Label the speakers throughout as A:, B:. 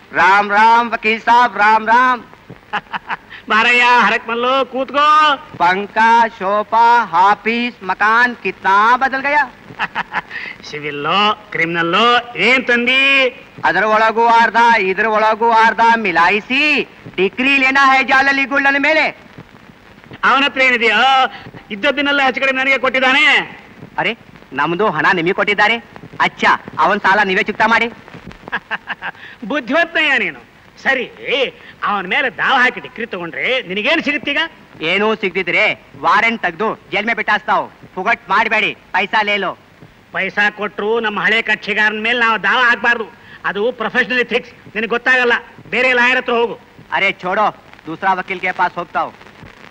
A: राम राम वकील साहब राम राम
B: ಮಾರಯ್ಯ ಹರಕ್ ಮಲ್ಲು ಕೂತ್ಕೋ
A: पंखा सोफा हाफिस मकान कितना बदल गया
B: ಸಿವಿಲ್ಲೋ ಕ್ರಿಮಿನಲ್ಲೋ ಏನ್ ತಂದಿ
A: ಅದರ ಒಳಗೂ ಅರ್ಧ ಇದ್ರ ಒಳಗೂ ಅರ್ಧ ಮಿಲಾಯಿಸಿ ಡಿಗ್ರಿ ಲೇನಾ ಹೈ ಜಾಲಲಿ ಗುಳ್ಳನ ಮೇಲೆ
B: ಅವನ ಹತ್ರ ಏನಿದೆಯೋ ಇದ್ದದ್ದನ್ನೆಲ್ಲ ಹೆಚ್ಚು ಕಡೆ ನನಗೆ ಕೊಟ್ಟಿದ್ದಾನೆ
A: ಅರೆ ನಮ್ದು ಹಣ ನಿಮಗೆ ಕೊಟ್ಟಿದ್ದಾರೆ ಅಚ್ಚ ಅವನ್ ಸಾಲ ನೀವೇ ಚುಕ್ತಾ ಮಾಡಿ
B: ಬುದ್ಧಿವಂತಯ್ಯ ನೀನು ಸರಿ ಅವನ ಮೇಲೆ ದಾವ ಹಾಕಿ ಡಿಗ್ರಿ ತಗೊಂಡ್ರೆ ನಿನಗೇನು ಸಿಗುತ್ತೀಗ
A: ಏನೂ ಸಿಗ್ದಿದ್ರೆ ವಾರೆಂಟ್ ತೆಗ್ದು ಜೈಲ್ ಮೇ ಬಿಟ್ಟಾಸ್ತಾವ್ ಫುಗಟ್ ಮಾಡಬೇಡಿ ಪೈಸಾ ಲೇಲೋ
B: ಪೈಸಾ ಕೊಟ್ರು ನಮ್ಮ ಹಳೆ ಕಕ್ಷಿಗಾರನ ಮೇಲೆ ನಾವು ದಾವ ಹಾಕ್ಬಾರ್ದು ಅದು ಪ್ರೊಫೆಷನಲ್ ಎಥಿಕ್ಸ್ ನಿನಗೆ ಗೊತ್ತಾಗಲ್ಲ ಬೇರೆ ಲಾಯರ್ ಹತ್ರ ಹೋಗು
A: अरे छोड़ो दूसरा वकील के पास होता हूँ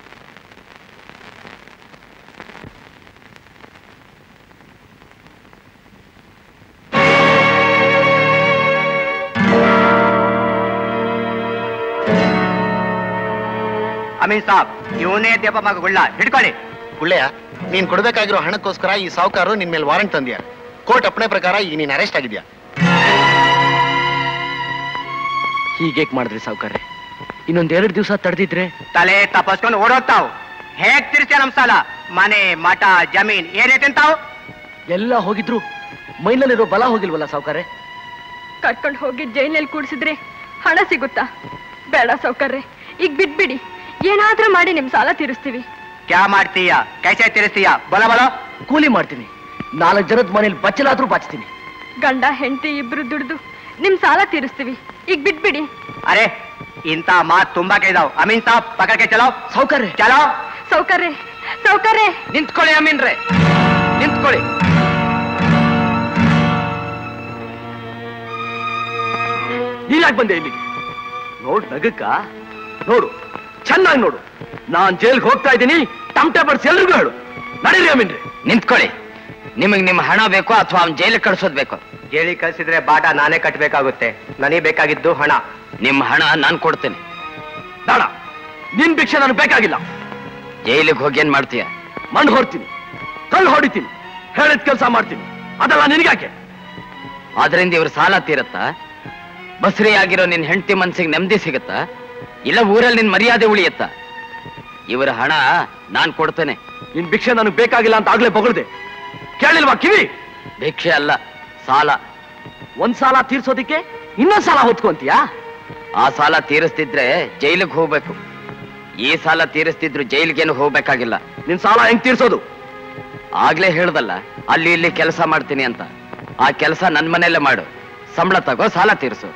A: ಅಮೀನ್ ಸಾಬ್ ಇವನೇ ದೇಪ ಮಗ ಗುಳ್ಳ ಹಿಡ್ಕೊಳ್ಳಿ
C: ಗುಳ್ಳೆಯ ನೀನ್ ಕೊಡ್ಬೇಕಾಗಿರೋ ಹಣಕ್ಕೋಸ್ಕರ ಈ ಸಾಹುಕಾರರು ನಿನ್ ಮೇಲೆ ವಾರೆಂಟ್ ತಂದ್ಯಾ ಕೋರ್ಟ್ ಅಪ್ಪಣೆ ಪ್ರಕಾರ ಈಗ ನೀನ್ ಅರೆಸ್ಟ್ ಆಗಿದ್ಯಾ
D: ಹೀಗೇಕ್ ಮಾಡಿದ್ರಿ ಸಾವುಕಾರ್ರೆ ಇನ್ನೊಂದೆರಡು ದಿವಸ ತಡೆದಿದ್ರೆ
A: ತಲೆ ತಪಸ್ಕೊಂಡು ಓಡೋಗ್ತಾವ್ ಹೇಗ್ ತಿರ್ಸ್ಯ ನಮ್ ಸಾಲ ಮನೆ ಮಠ ಜಮೀನ್ ಏನೇ ತಿಂತಾವ್
D: ಎಲ್ಲ ಹೋಗಿದ್ರು ಮೈನಲ್ಲಿರೋ ಬಲ ಹೋಗಿಲ್ವಲ್ಲ ಸಾವುಕಾರ್ರೆ
E: ಕರ್ಕೊಂಡು ಹೋಗಿ ಜೈಲಲ್ಲಿ ಕೂಡಿಸಿದ್ರೆ ಹಣ ಸಿಗುತ್ತಾ ಬೇಡ ಸೌಕರ್ರೆ ಈಗ ಬಿಟ್ಬಿಡಿ ಏನಾದ್ರೂ ಮಾಡಿ ನಿಮ್ ಸಾಲ ತೀರಿಸ್ತೀವಿ
A: ಕ್ಯಾ ಮಾಡ್ತೀಯ ಕೈಸೆ ತಿರ್ಸ್ತೀಯ ಬಲ ಬಲ
D: ಕೂಲಿ ಮಾಡ್ತೀನಿ ನಾಲ್ಕು ಜನದ ಮನೇಲಿ ಬಚ್ಚಲಾದ್ರೂ ಬಾಚ್ತೀನಿ
E: ಗಂಡ ಹೆಂಡತಿ ಇಬ್ರು ದುಡ್ದು ನಿಮ್ ಸಾಲ ತೀರಿಸ್ತೀವಿ ಈಗ ಬಿಟ್ಬಿಡಿ
A: ಅರೆ ಇಂತ ಮಾತ್ ತುಂಬಾ ಕೇಳಿದಾವ್ ಅಮೀನ್ ಸಾಬ್ ಪಕಡ್ಕೆ ಚಲೋ
D: ಸಾವುಕಾರ್ರೆ
A: ಚಲೋ
E: ಸೌಕರ್ರೆ ಸೌಕರ್ರೆ
A: ನಿಂತ್ಕೊಳ್ಳಿ ಅಮೀನ್ರೆ ನಿಂತ್ಕೊಳ್ಳಿ
D: ನೀನ್ಯಾಕೆ ಬಂದೆ ಇಲ್ಲಿಗೆ ನೋಡ್ ನಗಕ್ಕ ನೋಡು ಚೆನ್ನಾಗಿ ನೋಡು ನಾನ್ ಜೈಲ್ಗೆ ಹೋಗ್ತಾ ಇದ್ದೀನಿ ಟಮಟೆ ಬಡ್ಸಿ ಎಲ್ರಿಗೂ ಹೇಳು ನಡೀರಿ ಅಮೀನ್ರಿ
F: ನಿಂತ್ಕೊಳ್ಳಿ ನಿಮಗ್ ನಿಮ್ ಹಣ ಬೇಕೋ ಅಥವಾ ಅವ್ನ ಜೈಲಿಗೆ ಕಳ್ಸೋದ್ ಬೇಕೋ
A: ಜೈಲಿಗೆ ಕಳ್ಸಿದ್ರೆ ಬಾಟ ನಾನೇ ಕಟ್ಬೇಕಾಗುತ್ತೆ ನನಗೆ ಬೇಕಾಗಿದ್ದು ಹಣ
F: ನಿಮ್ ಹಣ ನಾನ್ ಕೊಡ್ತೇನೆ
D: ಬೇಡ ನಿನ್ ಭಿಕ್ಷೆ ನನಗೆ ಬೇಕಾಗಿಲ್ಲ
F: ಜೈಲಿಗೆ ಹೋಗಿ ಏನ್ ಮಾಡ್ತೀಯ
D: ಮಣ್ಣು ಹೊಡ್ತೀನಿ ಕಲ್ಲು ಹೊಡಿತೀನಿ ಹೇಳಿದ ಕೆಲಸ ಮಾಡ್ತೀನಿ ಅದೆಲ್ಲ ನಿನಗ್ಯಾಕೆ
F: ಆದ್ರಿಂದ ಇವ್ರ ಸಾಲ ತೀರತ್ತಾ ಬಸ್ರಿ ಆಗಿರೋ ನಿನ್ ಹೆಂಡತಿ ಮನ್ಸಿಗೆ ನೆಮ್ಮದಿ ಸಿಗತ್ತಾ ಇಲ್ಲ ಊರಲ್ಲಿ ನಿನ್ ಮರ್ಯಾದೆ ಉಳಿಯತ್ತಾ ಇವರ ಹಣ ನಾನ್ ಕೊಡ್ತೇನೆ
D: ನಿನ್ ಭಿಕ್ಷೆ ನನಗೆ ಬೇಕಾಗಿಲ್ಲ ಅಂತ ಆಗ್ಲೇ ಬೊಗಳ್ದೆ ಕೇಳಿಲ್ವಾ ಕಿವಿ
F: ಭಿಕ್ಷೆ ಅಲ್ಲ ಸಾಲ
D: ಒಂದ್ ಸಾಲ ತೀರ್ಸೋದಿಕ್ಕೆ ಇನ್ನೊಂದ್ ಸಾಲ ಹೊತ್ಕೊಂತೀಯಾ
F: ಆ ಸಾಲ ತೀರಿಸ್ತಿದ್ರೆ ಜೈಲಿಗೆ ಹೋಗ್ಬೇಕು ಈ ಸಾಲ ತೀರಿಸ್ತಿದ್ರು ಜೈಲಿಗೇನು ಹೋಗ್ಬೇಕಾಗಿಲ್ಲ
D: ನಿನ್ ಸಾಲ ಹೆಂಗ್ ತೀರ್ಸೋದು
F: ಆಗ್ಲೇ ಹೇಳ್ದಲ್ಲ ಅಲ್ಲಿ ಇಲ್ಲಿ ಕೆಲಸ ಮಾಡ್ತೀನಿ ಅಂತ ಆ ಕೆಲಸ ನನ್ ಮನೆಯಲ್ಲೇ ಮಾಡು ಸಂಬಳ ತಗೋ ಸಾಲ ತೀರಿಸು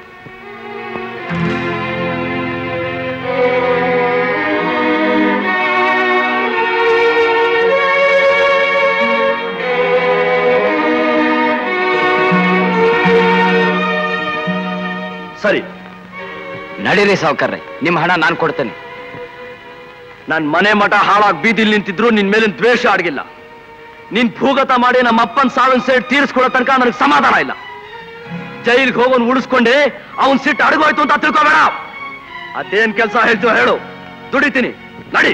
D: ಸರಿ
F: ನಡೀರಿ ಸಾವ್ಕಾರ್ರೆ ನಿಮ್ ಹಣ ನಾನ್ ಕೊಡ್ತೇನೆ
D: ನನ್ ಮನೆ ಮಠ ಹಾಳಾಗ್ ಬೀದಿಲ್ ನಿಂತಿದ್ರು ನಿನ್ ಮೇಲಿನ ದ್ವೇಷ ಅಡಗಿಲ್ಲ ನೀನ್ ಭೂಗತ ಮಾಡಿ ನಮ್ಮ ಅಪ್ಪನ್ ಸಾವಿನ ಸೇಟ್ ತೀರಿಸ್ಕೊಡೋ ತನಕ ನನಗೆ ಸಮಾಧಾನ ಇಲ್ಲ ಜೈಲ್ಗೆ ಹೋಗೋನ್ ಉಳಿಸ್ಕೊಂಡೆ ಅವನ್ ಸಿಟ್ಟು ಅಡಗೋಯ್ತು ಅಂತ ತಿಳ್ಕೊಬೇಡ ಅದೇನ್ ಕೆಲಸ ಹೇಳ್ತೀವ ಹೇಳು ದುಡಿತೀನಿ ನಡಿ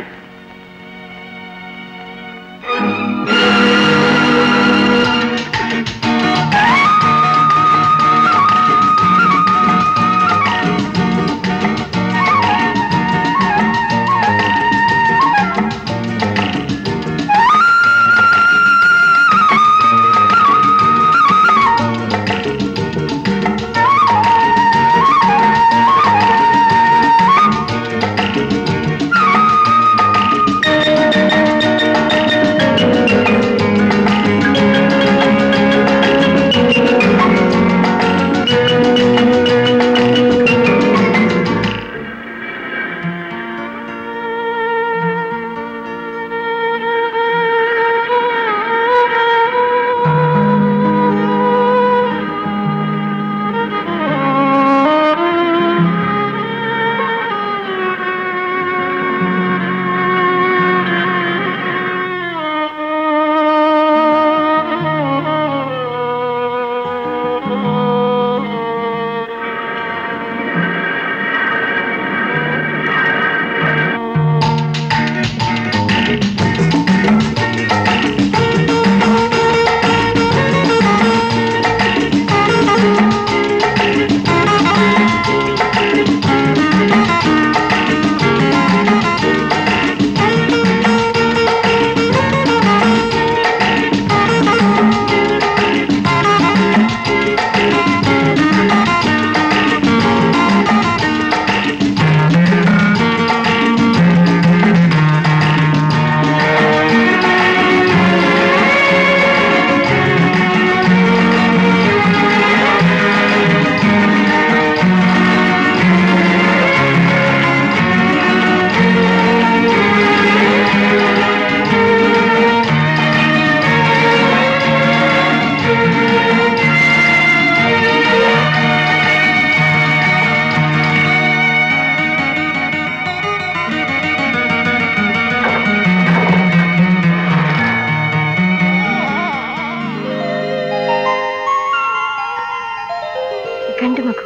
E: ಗಂಡು ಮಗು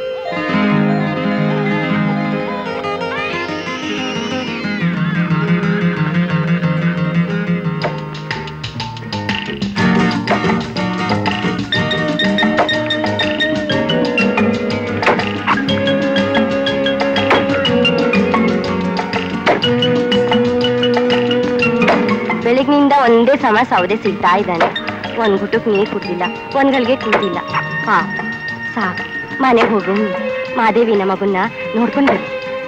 G: ಬೆಳಗ್ನಿಂದ ಒಂದೇ ಸಮ ಸೌದೆ ಸಿಗ್ತಾ ಇದ್ದಾನೆ ಒಂದ್ ಗುಟಕ್ ನೀರ್ ಕುಡ್ದಿಲ್ಲ ಒಂದ್ಗಳಿಗೆ ಕೂದಿಲ್ಲ ಪಾಪ ಸಾಕು ಮನೆಗೆ ಹೋಗು ಮಾದೇವಿನ ಮಗುನ್ನ ನೋಡ್ಕೊಂಡ್ ಬನ್ನಿ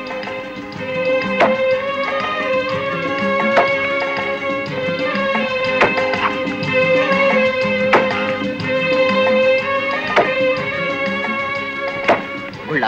F: ಗುಳ್ಳ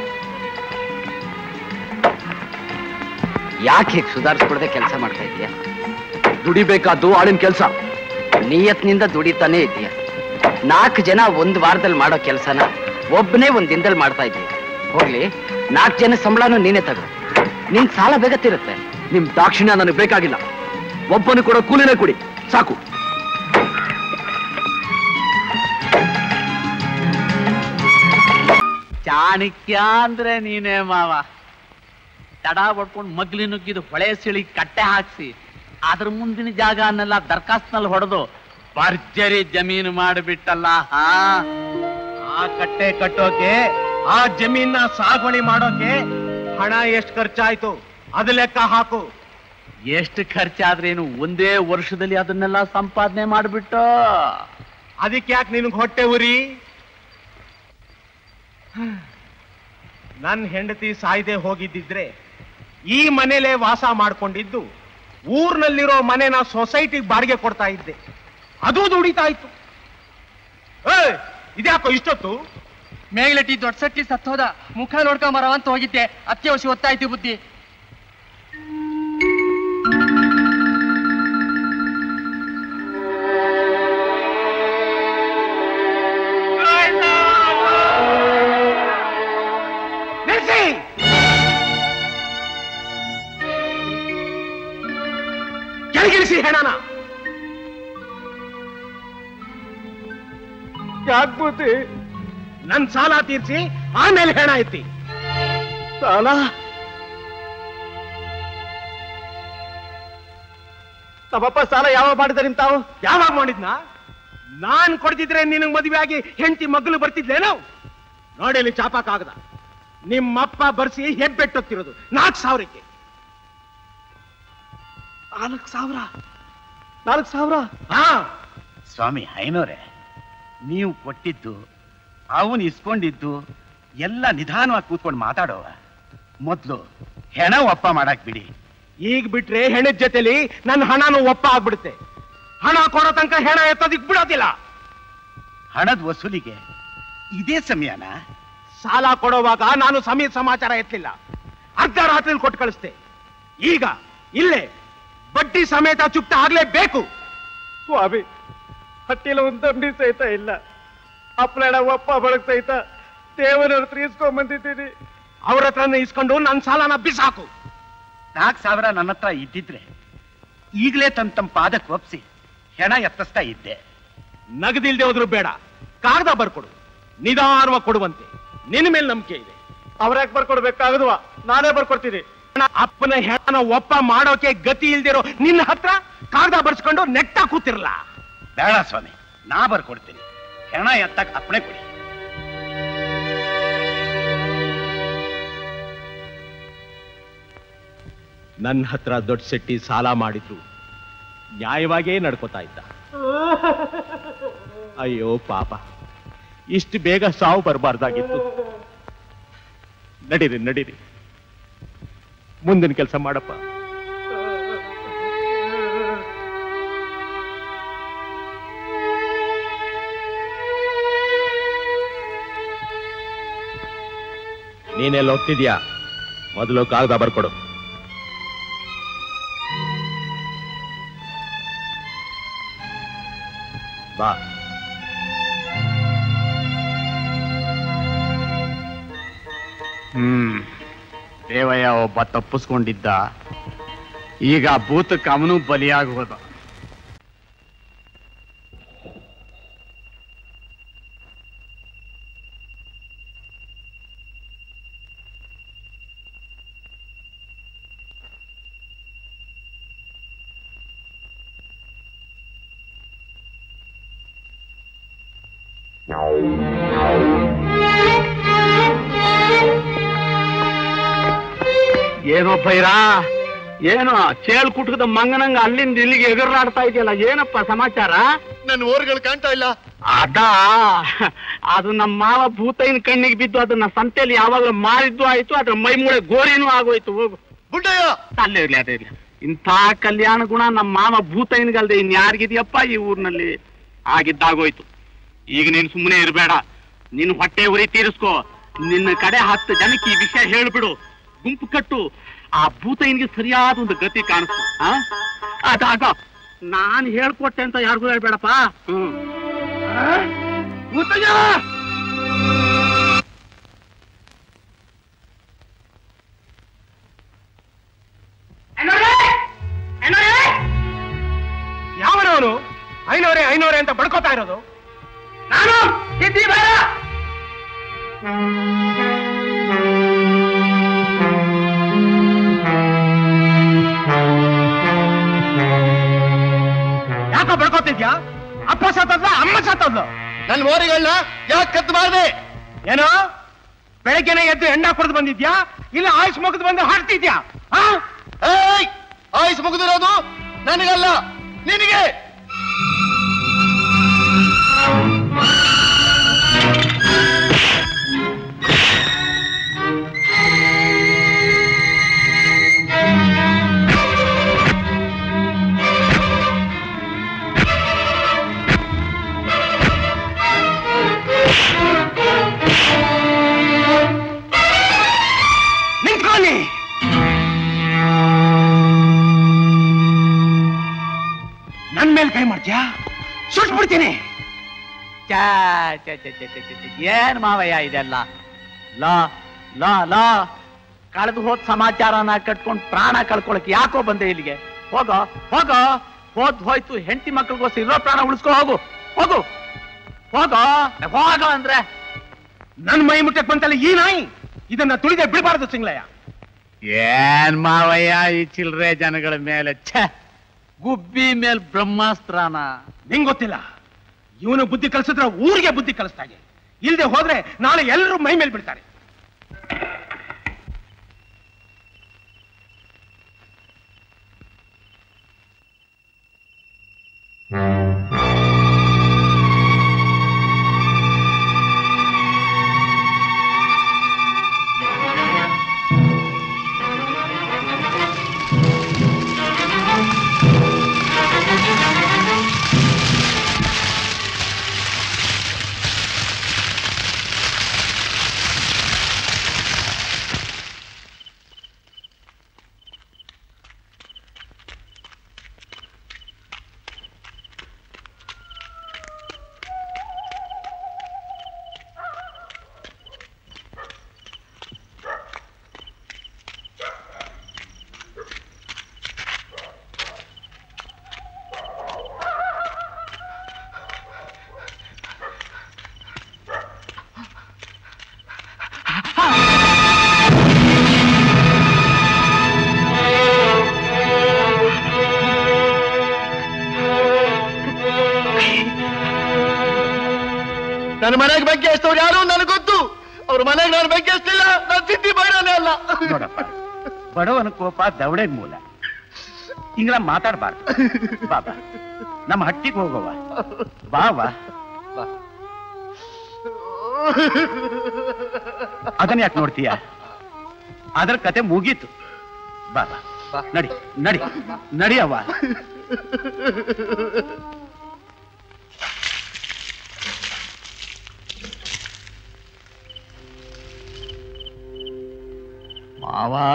F: ಯಾಕೆ ಹೀಗೆ ಸುಧಾರಿಸ್ಕೊಡದೆ ಕೆಲಸ ಮಾಡ್ತಾ ಇದೀಯ
D: ದುಡಿಬೇಕಾದ್ದು ಆಳಿನ ಕೆಲಸ
F: ನಿಯತ್ನಿಂದ ದುಡಿತಾನೆ ಇದೆಯಾ ನಾಲ್ಕು ಜನ ಒಂದ್ ವಾರದಲ್ಲಿ ಮಾಡೋ ಕೆಲಸನ ಒಬ್ಬನೇ ಒಂದ್ ದಿನದಲ್ಲಿ ಮಾಡ್ತಾ ಇದ್ದೀಯ ಹೋಗ್ಲಿ ನಾಲ್ಕು ಜನ ಸಂಬಳನೂ ನೀನೇ ತಗೋ ನಿನ್ ಸಾಲ ಬೇಗ ತೀರುತ್ತೆ
D: ನಿಮ್ ದಾಕ್ಷಿಣ್ಯ ನನಗೆ ಬೇಕಾಗಿಲ್ಲ ಒಬ್ಬನು ಕೂಡ ಕೂಲಿನೇ ಕೊಡಿ ಸಾಕು
H: ಚಾಣಕ್ಯ ಅಂದ್ರೆ ನೀನೇ ಮಾವ ತಡ ಬಡ್ಕೊಂಡು ಮಗ್ಲಿ ನುಗ್ಗಿದು ಹೊಳೆ ಸಿಳಿ ಕಟ್ಟೆ ಹಾಕ್ಸಿ ಅದ್ರ ಮುಂದಿನ ಜಾಗ ಅನ್ನೆಲ್ಲ ದರ್ಖಾಸ್ತ್ನಲ್ಲಿ ಹೊಡೆದು ಭರ್ಜರಿ ಜಮೀನು ಮಾಡಿಬಿಟ್ಟಲ್ಲ ಹಾ
I: ಆ ಕಟ್ಟೆ ಕಟ್ಟೋಕೆ ಆ ಜಮೀನ ಸಾಗುವಳಿ ಮಾಡೋಕೆ ಹಣ ಎಷ್ಟು ಖರ್ಚಾಯ್ತು ಅದು ಲೆಕ್ಕ ಹಾಕು
H: ಎಷ್ಟು ಖರ್ಚಾದ್ರೇನು ಒಂದೇ ವರ್ಷದಲ್ಲಿ ಅದನ್ನೆಲ್ಲ ಸಂಪಾದನೆ ಮಾಡಿಬಿಟ್ಟು
I: ಅದಕ್ಕೆ ಯಾಕೆ ನಿನಗೆ ಹೊಟ್ಟೆ ಉರಿ ನನ್ನ ಹೆಂಡತಿ ಸಾಯ್ದೆ ಹೋಗಿದ್ದಿದ್ರೆ ಈ ಮನೇಲೆ ವಾಸ ಮಾಡ್ಕೊಂಡಿದ್ದು ಊರ್ನಲ್ಲಿರೋ ಮನೆನ ಸೊಸೈಟಿಗೆ ಬಾಡಿಗೆ ಕೊಡ್ತಾ ಇದ್ದೆ ಅದು ದುಡಿತಾ ಇತ್ತು ಏಯ್, ಇದ್ಯಾಕೋ ಇಷ್ಟೊತ್ತು
J: ಮೇಗ್ಲಟ್ಟಿ ದೊಡ್ಡ ಸಟ್ಟಿ ಸತ್ತೋದ ಮುಖ ನೋಡ್ಕೊಂಬರವ ಅಂತ ಹೋಗಿದ್ದೆ ಅತ್ಯವಶ್ಯ ಒತ್ತಾಯ್ತು ಬುದ್ಧಿ
I: ನಿಲ್ಸಿ ಕೆಳಗಿಳಿಸಿ ಹೆಣನ ಯಾಕ್ಬೋತಿ ನನ್ ಸಾಲ ತೀರ್ಸಿ ಆಮೇಲೆ ಹೆಣ ಎತ್ತಿ ಸಾಲ ತಮ್ಮಪ್ಪ ಸಾಲ ಯಾವಾಗ ಮಾಡಿದ ನಿಮ್ ತಾವು ಯಾವಾಗ ಮಾಡಿದ್ನಾ ನಾನ್ ಕೊಡ್ತಿದ್ರೆ ನಿನಗ್ ಮದುವೆ ಆಗಿ ಹೆಂಡತಿ ಮಗ್ಳು ಬರ್ತಿದ್ಲೇನೋ ನೋಡಲಿ ಚಾಪಕ್ಕಾಗದ ನಿಮ್ಮಪ್ಪ ಬರ್ಸಿ ಹೆಬ್ಬೆಟ್ಟೊತ್ತಿರೋದು ನಾಲ್ಕು ಸಾವಿರಕ್ಕೆ ನಾಲ್ಕು ಸಾವಿರ ನಾಲ್ಕು ಸಾವಿರ ಹಾ
H: ಸ್ವಾಮಿ ಐನೋರೆ ನೀವು ಕೊಟ್ಟಿದ್ದು ಅವನು ಇಸ್ಕೊಂಡಿದ್ದು ಎಲ್ಲ ನಿಧಾನವಾಗಿ ಕೂತ್ಕೊಂಡು ಮಾತಾಡೋವ ಮೊದ್ಲು ಹೆಣ ಒಪ್ಪ ಮಾಡಕ್ ಬಿಡಿ
I: ಈಗ ಬಿಟ್ರೆ ಹೆಣದ ಜೊತೆಲಿ ನನ್ನ ಹಣನು ಒಪ್ಪ ಆಗ್ಬಿಡುತ್ತೆ ಹಣ ಕೊಡೋ ತನಕ ಹೆಣ ಎತ್ತೋದಿಕ್ ಬಿಡೋದಿಲ್ಲ
H: ಹಣದ ವಸೂಲಿಗೆ ಇದೇ ಸಮಯನ
I: ಸಾಲ ಕೊಡುವಾಗ ನಾನು ಸಮಯ ಸಮಾಚಾರ ಎತ್ತಲಿಲ್ಲ ಅರ್ಧ ರಾತ್ರಿ ಕೊಟ್ಟು ಕಳಿಸ್ತೆ ಈಗ ಇಲ್ಲೇ ಬಡ್ಡಿ ಸಮೇತ ಚುಕ್ತ ಆಗ್ಲೇಬೇಕು ಸ್ವಾಮಿ ಹಟ್ಟಿಲ ಒಂದ್ ತಂಬಿ ಸಹಿತ ಇಲ್ಲ ಅಪ್ಪಳ ಒಪ್ಪ ಬಳಗ್ ಸಹಿತ ದೇವರ ಹತ್ರ ಇಸ್ಕೊಂಡ್ ಬಂದಿದ್ದೀನಿ ಅವ್ರ ಹತ್ರನೇ ಇಸ್ಕೊಂಡು ನನ್ನ ಸಾಲನ ಬಿಸಾಕು
H: ನಾಲ್ಕು ಸಾವಿರ ನನ್ನ ಹತ್ರ ಇದ್ದಿದ್ರೆ ಈಗಲೇ ತಮ್ಮ ತಮ್ಮ ಪಾದಕ್ಕೆ ಒಪ್ಸಿ ಹೆಣ ಎತ್ತಿಸ್ತಾ ಇದ್ದೆ
I: ನಗದಿಲ್ದೆ ಹೋದ್ರು ಬೇಡ ಕಾಗದ ಬರ್ಕೊಡು ನಿಧಾನವಾಗಿ ಕೊಡುವಂತೆ ನಿನ್ನ ಮೇಲೆ ನಂಬಿಕೆ ಇದೆ ಅವ್ರ್ಯಾಕೆ ಬರ್ಕೊಡ್ಬೇಕಾಗದ್ವಾ ನಾನೇ ಬರ್ಕೊಡ್ತೀನಿ ಅಪ್ಪನ ಹೆಣನ ಒಪ್ಪ ಮಾಡೋಕೆ ಗತಿ ಇಲ್ದಿರೋ ನಿನ್ನ ಹತ್ರ ಕಾಗದ ಬರ್ಸ್ಕೊಂಡು ನೆಟ್ಟ ಕೂತಿರ್ಲ
H: ಬೇಡ ಸ್ವಾಮಿ ನಾ ಬರ್ಕೊಡ್ತೀನಿ ಹೆಣ ಎತ್ತಕ್ ಅಪ್ಪಣೆ ಕೊಡಿ
I: ನನ್ನ ಹತ್ರ ದೊಡ್ಡ ಶೆಟ್ಟಿ ಸಾಲ ಮಾಡಿದ್ರು ನ್ಯಾಯವಾಗೇ ನಡ್ಕೋತಾ ಇದ್ದ ಅಯ್ಯೋ ಪಾಪ ಇಷ್ಟು ಬೇಗ ಸಾವು ಬರಬಾರ್ದಾಗಿತ್ತು ನಡೀರಿ ನಡೀರಿ ಮುಂದಿನ ಕೆಲಸ ಮಾಡಪ್ಪ ನೀನೆಲ್ಲ ಹೋಗ್ತಿದ್ಯಾ ಮೊದಲು ಕಾಗದ ಬರ್ಕೊಡು ಬಾ
H: ಹ್ಮ್ ದೇವಯ್ಯ ಒಬ್ಬ ತಪ್ಪಿಸ್ಕೊಂಡಿದ್ದ ಈಗ ಭೂತಕ್ಕೆ ಅವನು ಬಲಿಯಾಗುವುದು ಏನೋ ಭೈರಾ ಏನೋ ಚೇಳ್ ಕುಟ್ಕದ ಮಂಗನಂಗ ಅಲ್ಲಿಂದ ಇಲ್ಲಿಗೆ ಎಗರಾಡ್ತಾ ಇದೆಯಲ್ಲ ಏನಪ್ಪ ಸಮಾಚಾರ
C: ನನ್ನ ಓರ್ಗಳು ಕಾಣ್ತಾ ಇಲ್ಲ
H: ಅದ ಅದು ನಮ್ಮ ಮಾವ ಭೂತೈನ ಕಣ್ಣಿಗೆ ಬಿದ್ದು ಅದನ್ನ ಸಂತೆಯಲ್ಲಿ ಯಾವಾಗಲೂ ಮಾರಿದ್ದು ಆಯ್ತು ಅದ್ರ ಮೈ ಮೂಳೆ ಗೋರಿನೂ ಆಗೋಯ್ತು ಹೋಗು
C: ಬುಡ್ಡಯ್ಯ
H: ಅಲ್ಲೇ ಇರ್ಲಿ ಅದೇ ಇರ್ಲಿ ಇಂಥ ಕಲ್ಯಾಣ ಗುಣ ನಮ್ಮ ಮಾವ ಭೂತೈನ್ಗಲ್ದೆ ಇನ್ ಯಾರಿಗಿದೆಯಪ್ಪ ಈ ಊರಿನಲ್ಲಿ ಆಗಿದ್ದಾಗೋಯ್ತು ಈಗ ನೀನ್ ಸುಮ್ಮನೆ ಇರಬೇಡ ನಿನ್ ಹೊಟ್ಟೆ ಉರಿ ತೀರಿಸ್ಕೋ ನಿನ್ನ ಕಡೆ ಹತ್ತು ಜನಕ್ಕೆ ಈ ವಿಷಯ ಹೇಳ್ಬಿಡು ಗುಂಪು ಕಟ್ಟು ಆ ಭೂತೈನ್ಗೆ ಸರಿಯಾದ ಒಂದು ಗತಿ ಕಾಣಿಸ್ತು ಆ ಅದಾಗ ನಾನ್ ಹೇಳ್ಕೊಟ್ಟೆ ಅಂತ ಯಾರಿಗೂ ಹೇಳ್ಬೇಡಪ್ಪ ಹ್ಮ್ ಭೂತಯ್ಯ
I: ಯಾವನವನು ಐನೂರೇ ಐನೂರೇ ಅಂತ ಬಡ್ಕೋತಾ ಇರೋದು
H: ನಾನು ಸಿದ್ಧಿ ಬೇಡ
I: ಯಾಕೋ ಬಡ್ಕೋತಿದ್ಯಾ ಅಪ್ಪ ಸತ್ತದ್ಲ ಅಮ್ಮ ಸತ್ತದ್ಲು
C: ನನ್ನ ಓರಿಗಳನ್ನ ಯಾಕೆ ಕತ್ತು ಮಾಡ್ದೆ
I: ಏನೋ ಬೆಳಗ್ಗೆನೆ ಎದ್ದು ಎಂಡ ಕುಡಿದು ಬಂದಿದ್ಯಾ ಇಲ್ಲ ಆಯುಷ್ ಮುಗಿದು ಬಂದು ಹಾಡ್ತಿದ್ಯಾ ಆ?
C: ಏಯ್ ಆಯುಸ್ ಮುಗಿದಿರೋದು ನನಗಲ್ಲ ನಿನಗೆ
I: ನಿಂತ್ಕೊಳ್ಳಿ ನನ್ ಮೇಲೆ ಕೈ ಮಾಡ್ತೀಯಾ ಸುಟ್ಬಿಡ್ತೀನಿ
H: ಛೇ, ಛೇ, ಛೇ, ಛೇ, ಛೇ, ಛೇ, ಛೇ, ಏನ್ ಮಾವಯ್ಯ ಇದೆಲ್ಲ ಲಾ ಲಾ ಲಾ ಕಳೆದು ಹೋದ್ ಸಮಾಚಾರನ ಕಟ್ಕೊಂಡು ಪ್ರಾಣ ಕಳ್ಕೊಳಕ್ ಯಾಕೋ ಬಂದೆ ಇಲ್ಲಿಗೆ ಹೋಗೋ ಹೋಗೋ ಹೋದ್ ಹೋಯ್ತು ಹೆಂಡತಿ ಮಕ್ಳಿಗೋಸ್ಕರ ಇರೋ ಪ್ರಾಣ ಉಳಿಸ್ಕೊ ಹೋಗು ಹೋಗು ಹೋಗೋ ಹೋಗೋ ಅಂದ್ರೆ
I: ನನ್ ಮೈ ಮುಟ್ಟಕ್ ಬಂತಲ್ಲ ಈ ನಾಯಿ ಇದನ್ನ ತುಳಿದೆ ಬಿಡಬಾರದು ಸಿಂಗ್ಲಯ್ಯ
H: ಏನ್ ಮಾವಯ್ಯ ಈ ಚಿಲ್ರೆ ಜನಗಳ ಮೇಲೆ ಛೇ ಗುಬ್ಬಿ ಮೇಲ್ ಬ್ರಹ್ಮಾಸ್ತ್ರನ
I: ನಿಂಗ್ ಗೊತ್ತಿಲ್ಲ ಇವನು ಬುದ್ಧಿ ಕಲಿಸಿದ್ರೆ ಊರಿಗೆ ಬುದ್ಧಿ ಕಲಿಸ್ತಾಗೆ ಇಲ್ದೆ ಹೋದ್ರೆ ನಾಳೆ ಎಲ್ಲರೂ ಮೈ ಮೇಲೆ ಬಿಡ್ತಾರೆ
C: ನನ್ನ ಮನೆಗೆ ಬೆಂಕಿ ಹಚ್ತವ್ರು ಯಾರು ನನಗೆ ಗೊತ್ತು ಅವ್ರ ಮನೆಗೆ ನಾನು ಬೆಂಕಿ ಹಚ್ತಿಲ್ಲ ನಾನು ಸಿದ್ಧಿ ಬೈರಾನೆ ಅಲ್ಲ
H: ನೋಡಪ್ಪ ಬಡವನ ಕೋಪ ದವಡೆ ಮೂಲ ಹಿಂಗೆಲ್ಲ ಮಾತಾಡಬಾರ್ದು ಬಾಬಾ ನಮ್ಮ ಹಟ್ಟಿಗೆ ಹೋಗವ ಬಾವಾ ಅದನ್ನ ಯಾಕೆ ನೋಡ್ತೀಯ ಅದರ ಕತೆ ಮುಗೀತು ಬಾಬಾ ನಡಿ ನಡಿ ನಡಿ ಅವ್ವ ಮಾವಾ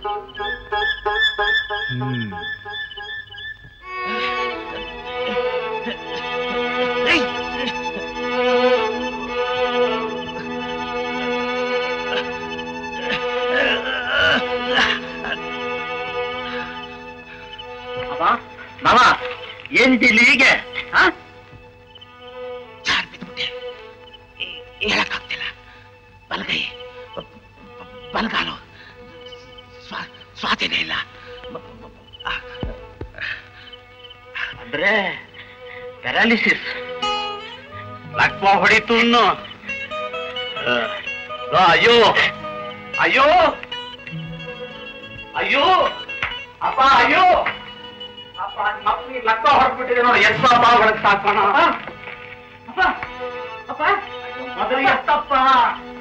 H: ಮಾವ ಏನಿದೆ ಇಲ್ಲಿ ಹೀಗೆ ಹೇಳಕ್ಕಾಗ್ತಿಲ್ಲ ಬಲಗೈ ಬಲಗಾಲು ಸ್ವಾ- ಸ್ವಾಧೀನ ಇಲ್ಲ ಅಂದ್ರೆ ಪ್ಯಾರಾಲಿಸಿಸ್ ಲಕ್ವ ಹೊಡಿತು ಇನ್ನು ಆ, ಆ, ಅಯ್ಯೋ ಅಯ್ಯೋ ಅಯ್ಯೋ ಅಪ್ಪ ಅಯ್ಯೋ ಅಪ್ಪ ಮಕ್ಕಳಿಗೆ ಲಕ್ಕ ಹೊಡ್ಬಿಟ್ಟಿದೆ ನೋಡಿ ಎತ್ತ ಬಾ ಒಳಗೆ ಸಾಕೋಣ ಅಪ್ಪ ಅಪ್ಪ ಮೊದಲು ಎತ್ತಪ್ಪ